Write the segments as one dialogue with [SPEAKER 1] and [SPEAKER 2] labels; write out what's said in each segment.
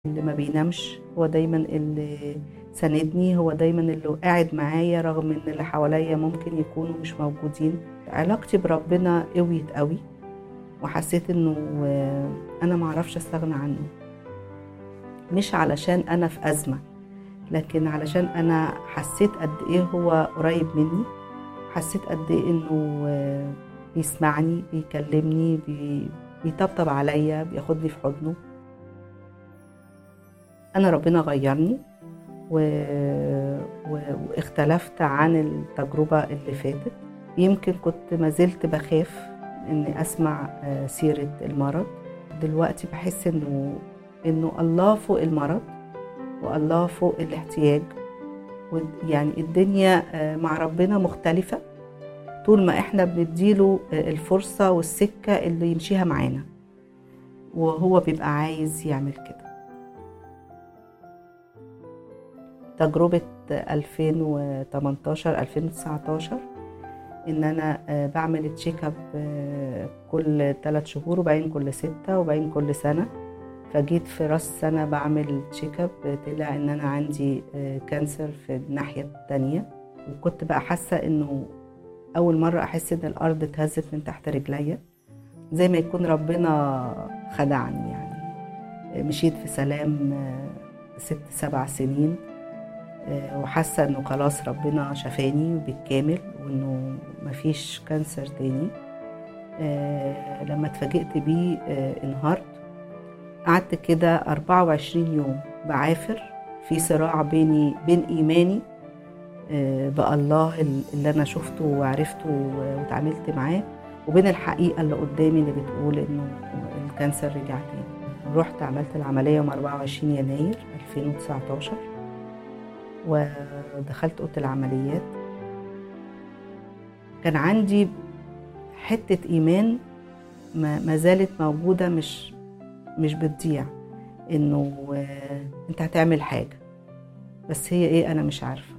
[SPEAKER 1] اللي ما بينامش هو دايما اللي ساندني هو دايما اللي قاعد معايا رغم ان اللي حواليا ممكن يكونوا مش موجودين علاقتي بربنا قويت قوي وحسيت انه انا معرفش استغنى عنه مش علشان انا في ازمه لكن علشان انا حسيت قد ايه هو قريب مني حسيت قد ايه انه بيسمعني بيكلمني بي... بيطبطب عليا بياخدني في حضنه انا ربنا غيرني و... و... واختلفت عن التجربه اللي فاتت يمكن كنت ما زلت بخاف اني اسمع سيره المرض دلوقتي بحس انه انه الله فوق المرض والله فوق الاحتياج يعني الدنيا مع ربنا مختلفه طول ما احنا بنديله الفرصه والسكه اللي يمشيها معانا وهو بيبقى عايز يعمل كده تجربة 2018 2019 ان انا بعمل تشيك اب كل ثلاث شهور وبعدين كل ستة وبعدين كل سنة فجيت في راس سنة بعمل تشيك اب طلع ان انا عندي كانسر في الناحية التانية وكنت بقى حاسة انه اول مرة احس ان الارض اتهزت من تحت رجليا زي ما يكون ربنا خدعني يعني مشيت في سلام ست سبع سنين وحاسه انه خلاص ربنا شفاني بالكامل وانه مفيش كانسر تاني لما اتفاجئت بيه انهارت قعدت كده 24 يوم بعافر في صراع بيني بين ايماني بالله اللي انا شفته وعرفته وتعاملت معاه وبين الحقيقه اللي قدامي اللي بتقول انه الكانسر رجع تاني رحت عملت العمليه يوم 24 يناير 2019 ودخلت اوضه العمليات كان عندي حته ايمان ما زالت موجوده مش مش بتضيع انه انت هتعمل حاجه بس هي ايه انا مش عارفه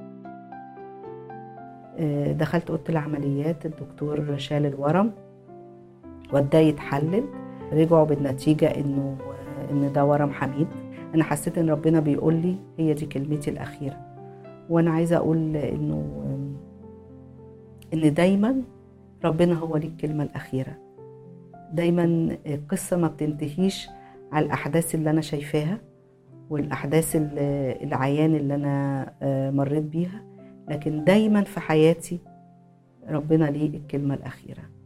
[SPEAKER 1] دخلت اوضه العمليات الدكتور شال الورم وداه يتحلل رجعوا بالنتيجه انه ان ده ورم حميد انا حسيت ان ربنا بيقول لي هي دي كلمتي الاخيره وانا عايزه اقول انه ان دايما ربنا هو ليه الكلمه الاخيره دايما القصه ما بتنتهيش على الاحداث اللي انا شايفاها والاحداث العيان اللي انا مريت بيها لكن دايما في حياتي ربنا ليه الكلمه الاخيره